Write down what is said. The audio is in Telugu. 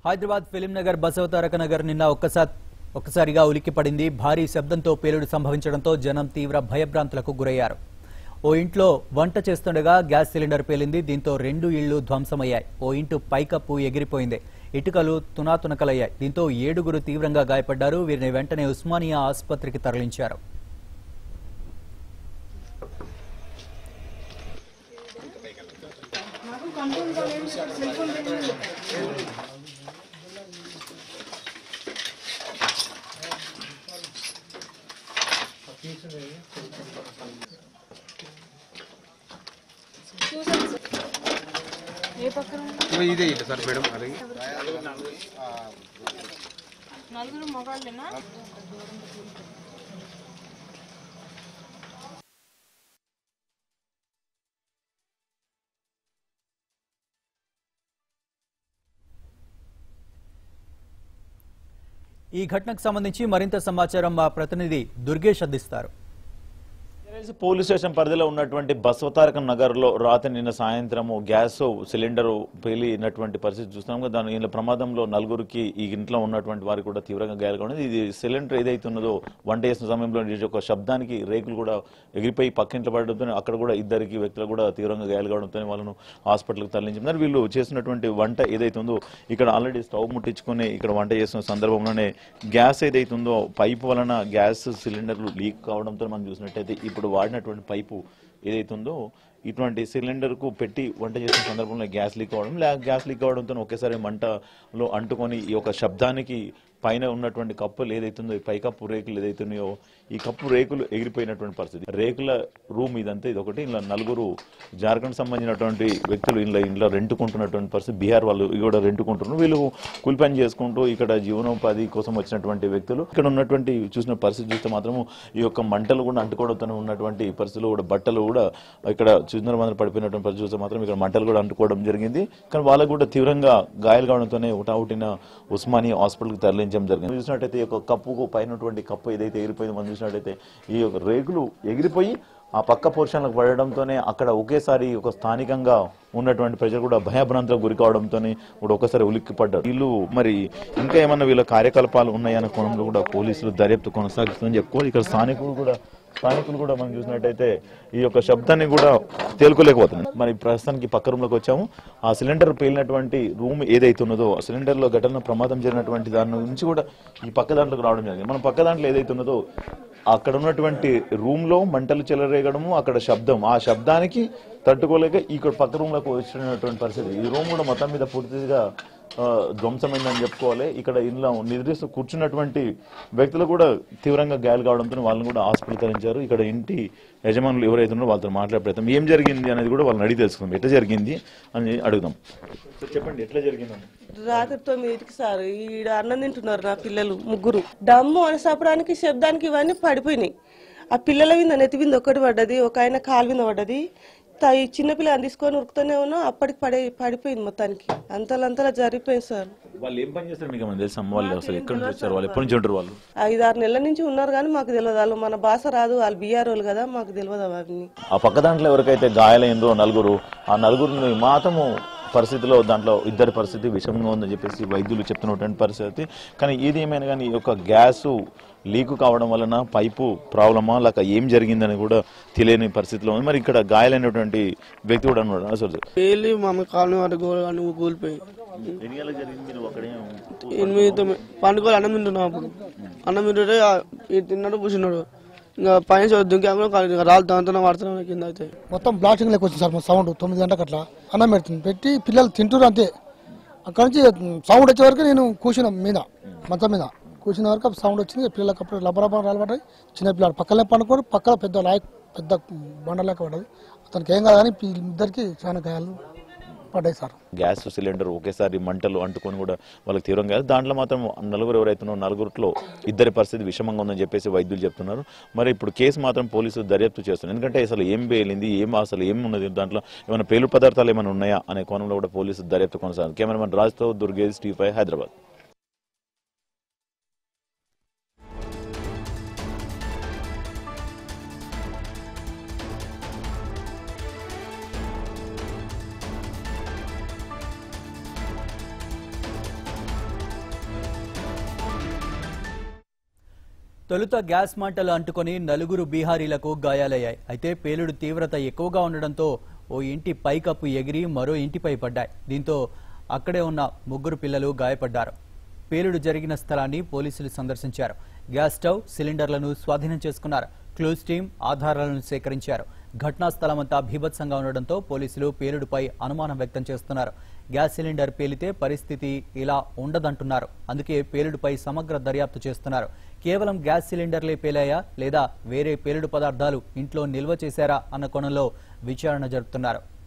హైదరాబాద్ ఫిలిం నగర్ బసవతారక నగర్ నిన్న ఒక్కసారి ఒక్కసారిగా ఉలిక్కిపడింది భారీ శబ్దంతో పేలుడు సంభవించడంతో జనం తీవ్ర భయభ్రాంతులకు గురయ్యారు ఓ ఇంట్లో వంట చేస్తుండగా గ్యాస్ సిలిండర్ పేలింది దీంతో రెండు ఇళ్లు ధ్వంసమయ్యాయి ఓ ఇంటి పైకప్పు ఎగిరిపోయింది ఇటుకలు తునాతునకలయ్యాయి దీంతో ఏడుగురు తీవ్రంగా గాయపడ్డారు వీరిని వెంటనే ఉస్మానియా ఆసుపత్రికి తరలించారు ఇదే ఇല്ല సార్ మేడం అది నలుగురు మగాళ్ళేనా ఈ ఘటనకు సంబంధించి మరింత సమాచారం మా ప్రతినిధి దుర్గేష్ అందిస్తారు ఎల్ఐసి పోలీస్ స్టేషన్ పరిధిలో ఉన్నటువంటి బసవతారక నగర్ లో రాత్రి నిన్న సాయంత్రము గ్యాస్ సిలిండర్ పేలినటువంటి పరిస్థితి చూస్తున్నాం కదా దాని ఈ ప్రమాదంలో నలుగురికి ఈ ఇంట్లో ఉన్నటువంటి వారికి కూడా తీవ్రంగా గాయాలుగా ఉన్నది ఇది సిలిండర్ ఏదైతే ఉన్నదో వంట చేసిన సమయంలో ఈ యొక్క శబ్దానికి రేకులు కూడా ఎగిరిపోయి పక్కింట్లో పడడంతో అక్కడ కూడా ఇద్దరికి వ్యక్తులు కూడా తీవ్రంగా గాయాలు కావడంతో వాళ్ళను హాస్పిటల్కి తరలించారు వీళ్ళు చేసినటువంటి వంట ఏదైతే ఉందో ఇక్కడ ఆల్రెడీ స్టవ్ ముట్టించుకొని ఇక్కడ వంట చేస్తున్న సందర్భంలోనే గ్యాస్ ఏదైతే ఉందో పైపు వలన గ్యాస్ సిలిండర్లు లీక్ కావడంతో మనం చూసినట్టయితే ఇప్పుడు వాడినటువంటి పైపు ఏదైతే ఉందో ఇటువంటి సిలిండర్కు పెట్టి వంట చేసిన సందర్భంలో గ్యాస్ లీక్ అవ్వడం లే గ్యాస్ లీక్ అవ్వడంతో ఒకేసారి మంటలో అంటుకొని ఈ యొక్క శబ్దానికి పైన ఉన్నటువంటి కప్పులు ఏదైతుందో ఈ పైకప్పు రేకులు ఏదైతున్నాయో ఈ కప్పు రేకులు ఎగిరిపోయినటువంటి పరిస్థితి రేకుల రూమ్ ఇదంతా ఇది ఒకటి ఇలా నలుగురు జార్ఖండ్ సంబంధించినటువంటి వ్యక్తులు ఇలా ఇంట్లో రెంటుకుంటున్నటువంటి పరిస్థితి బీహార్ వాళ్ళు ఇవి కూడా రెంటుకుంటున్నారు వీళ్ళు కూలి పని చేసుకుంటూ ఇక్కడ జీవనోపాధి కోసం వచ్చినటువంటి వ్యక్తులు ఇక్కడ ఉన్నటువంటి చూసిన పరిస్థితి చూస్తే మాత్రము ఈ యొక్క మంటలు కూడా అంటుకోవడంతో ఉన్నటువంటి పరిస్థితులు కూడా బట్టలు కూడా ఇక్కడ చూసిన మంది పడిపోయినటువంటి పరిస్థితి చూస్తే మాత్రం ఇక్కడ మంటలు కూడా అంటుకోవడం జరిగింది కానీ వాళ్ళకు కూడా తీవ్రంగా గాయాలు కావడంతోనే ఉటావుటిన ఉస్మానియా హాస్పిటల్కి తరలించడం జరిగింది చూసినట్టయితే ఈ యొక్క కప్పుకు పైనటువంటి కప్పు ఏదైతే ఎగిరిపోయిందో మనం చూసినట్టయితే ఈ యొక్క రేకులు ఎగిరిపోయి ఆ పక్క పోర్షన్లకు పడడంతోనే అక్కడ ఒకేసారి ఒక స్థానికంగా ఉన్నటువంటి ప్రజలు కూడా భయభ్రాంతులకు గురి కావడంతోనే కూడా ఒకసారి ఉలిక్కి పడ్డారు వీళ్ళు మరి ఇంకా ఏమన్నా వీళ్ళ కార్యకలాపాలు ఉన్నాయన్న కోణంలో కూడా పోలీసులు దర్యాప్తు కొనసాగిస్తుందని చెప్పుకోవాలి ఇక్కడ స్థానికులు కూడా స్థానికులు కూడా మనం చూసినట్టయితే ఈ యొక్క శబ్దాన్ని కూడా తేలుకోలేకపోతుంది మరి ప్రస్తుతానికి పక్క రూమ్ లోకి వచ్చాము ఆ సిలిండర్ పేలినటువంటి రూమ్ ఏదైతే ఉన్నదో ఆ సిలిండర్ లో ఘటన ప్రమాదం జరిగినటువంటి దాని నుంచి కూడా ఈ పక్క దాంట్లోకి రావడం జరిగింది మనం పక్క దాంట్లో ఏదైతే ఉన్నదో అక్కడ ఉన్నటువంటి రూమ్ లో మంటలు చెలరేగడము అక్కడ శబ్దం ఆ శబ్దానికి తట్టుకోలేక ఇక్కడ పక్క రూమ్ లోకి వచ్చినటువంటి పరిస్థితి ఈ రూమ్ కూడా మొత్తం మీద పూర్తిగా ఆ, ధ్వంసమైందని చెప్పుకోవాలి ఇక్కడ ఇంట్లో నిద్రిస్తూ కూర్చున్నటువంటి వ్యక్తులు కూడా తీవ్రంగా గాయాలు కావడంతో వాళ్ళని కూడా హాస్పిటల్ తరలించారు ఇక్కడ ఇంటి యజమానులు ఎవరైతే ఉన్నారో వాళ్ళతో మాట్లాడే ప్రయత్నం ఏం జరిగింది అనేది కూడా వాళ్ళని అడిగి తెలుసుకుందాం ఎట్లా జరిగింది అని అడుగుదాం సో చెప్పండి ఎట్లా జరిగిందని రాత్రి తొమ్మిదింటికి సార్ ఈడ అన్నం తింటున్నారు నా పిల్లలు ముగ్గురు డమ్ము అని చెప్పడానికి శబ్దానికి ఇవన్నీ పడిపోయినాయి ఆ పిల్లల మీద నెత్తి మీద ఒకటి పడ్డది ఒక ఆయన కాలు మీద పడ్డది త- ఈ చిన్న పిల్లని తీసుకొని ఉరుకుతూనే ఉన్నా అప్పటికి పడే పడిపోయింది మొత్తానికి అంతలంతలా జరిగిపోయింది సార్ వాళ్ళు ఏం పని చేస్తారు మీకు ఏమైనా తెలుసా అమ్మ వాళ్ళు అసలు ఎక్కడి నుంచి వచ్చారు వాళ్ళు ఎప్పటి నుంచి ఉంటారు వాళ్ళు ఐదు ఆరు నెలల నుంచి ఉన్నారు కానీ మాకు తెలియదు వాళ్ళు మన భాష రాదు వాళ్ళు బీఆర్ వాళ్ళు కదా మాకు తెలియదు అవన్నీ ఆ పక్క దాంట్లో ఎవరికైతే గాయాలైందో నలుగురు ఆ నలుగురిని మాత్రము పరిస్థితిలో దాంట్లో ఇద్దరి పరిస్థితి విషమంగా ఉందని చెప్పేసి వైద్యులు చెప్తున్నటువంటి పరిస్థితి కానీ ఏది ఏమైనా కానీ ఈ యొక్క గ్యాస్ లీకు కావడం వలన పైపు ప్రాబ్లమా లేక ఏం జరిగిందని కూడా తెలియని పరిస్థితిలో ఉంది మరి ఇక్కడ గాయాలైనటువంటి వ్యక్తి కూడా అన్నాడు అసలు వెళ్ళి మా అమ్మ కాలనీ వాటి గోడ నువ్వు కూలిపోయి ఎన్ని గంటలకు జరిగింది నువ్వు అక్కడే ఎనిమిది తొమ్మిది పండుగలు అన్నం తింటున్నావు అప్పుడు అన్నం తింటుంటే ఆ ఈ తిన్నాడు కూర్చున్నాడు ఇంకా పైన దుంకాము రాళ్ళు దాంతో పడుతున్నాను కింద అయితే మొత్తం బ్లాస్టింగ్ లెక్క వచ్చింది సార్ మా సౌండ్ తొమ్మిది గంటలకు అట్లా అన్నం పెడుతుంది పెట్టి పిల్లలు తింటున్నారు అంతే అక్కడ నుంచి సౌండ్ వచ్చే వరకు నేను కూర్చున్నా మీద మంచం మీద కూర్చున్న వరకు ఆ సౌండ్ వచ్చింది పిల్లలకు అప్పుడు లబరబా రాలబడ్డాయి చిన్న పిల్లలు పక్కనే పండుకోడు పక్కన పెద్ద లాయక్ పెద్ద బండ లెక్క పడ్డది అతనికి ఏం కాదు కానీ ఈ ఇద్దరికి చాలా గాయాలు పడ్డాయి సార్ గ్యాస్ సిలిండర్ ఒకేసారి మంటలు అంటుకొని కూడా వాళ్ళకి తీవ్రంగా దాంట్లో మాత్రం నలుగురు ఎవరైతున్నారో నలుగురిలో ఇద్దరి పరిస్థితి విషమంగా ఉందని చెప్పేసి వైద్యులు చెప్తున్నారు మరి ఇప్పుడు కేసు మాత్రం పోలీసులు దర్యాప్తు చేస్తున్నారు ఎందుకంటే అసలు ఏం పేలింది ఏం అసలు ఏం ఉన్నది దాంట్లో ఏమైనా పేలు పదార్థాలు ఏమైనా ఉన్నాయా అనే కోణంలో కూడా పోలీసులు దర్యాప్తు కొనసాగుతుంది కెమెరామెన్ రాజ్తో దుర్గేజ్ టీ ఫైవ్ హైదరాబాద్ తొలుత గ్యాస్ మంటలు అంటుకొని నలుగురు బీహారీలకు గాయాలయ్యాయి అయితే పేలుడు తీవ్రత ఎక్కువగా ఉండడంతో ఓ ఇంటి పైకప్పు ఎగిరి మరో ఇంటిపై పడ్డాయి దీంతో అక్కడే ఉన్న ముగ్గురు పిల్లలు గాయపడ్డారు పేలుడు జరిగిన స్థలాన్ని పోలీసులు సందర్శించారు గ్యాస్ స్టవ్ సిలిండర్లను స్వాధీనం చేసుకున్నారు క్లూజ్ టీం ఆధారాలను సేకరించారు ఘటనా స్థలమంతా భీభత్సంగా ఉండడంతో పోలీసులు పేలుడుపై అనుమానం వ్యక్తం చేస్తున్నారు గ్యాస్ సిలిండర్ పేలితే పరిస్థితి ఇలా ఉండదంటున్నారు అందుకే పేలుడుపై సమగ్ర దర్యాప్తు చేస్తున్నారు కేవలం గ్యాస్ సిలిండర్లే పేలాయా లేదా వేరే పేలుడు పదార్థాలు ఇంట్లో నిల్వ చేశారా అన్న కోణంలో విచారణ జరుపుతున్నారు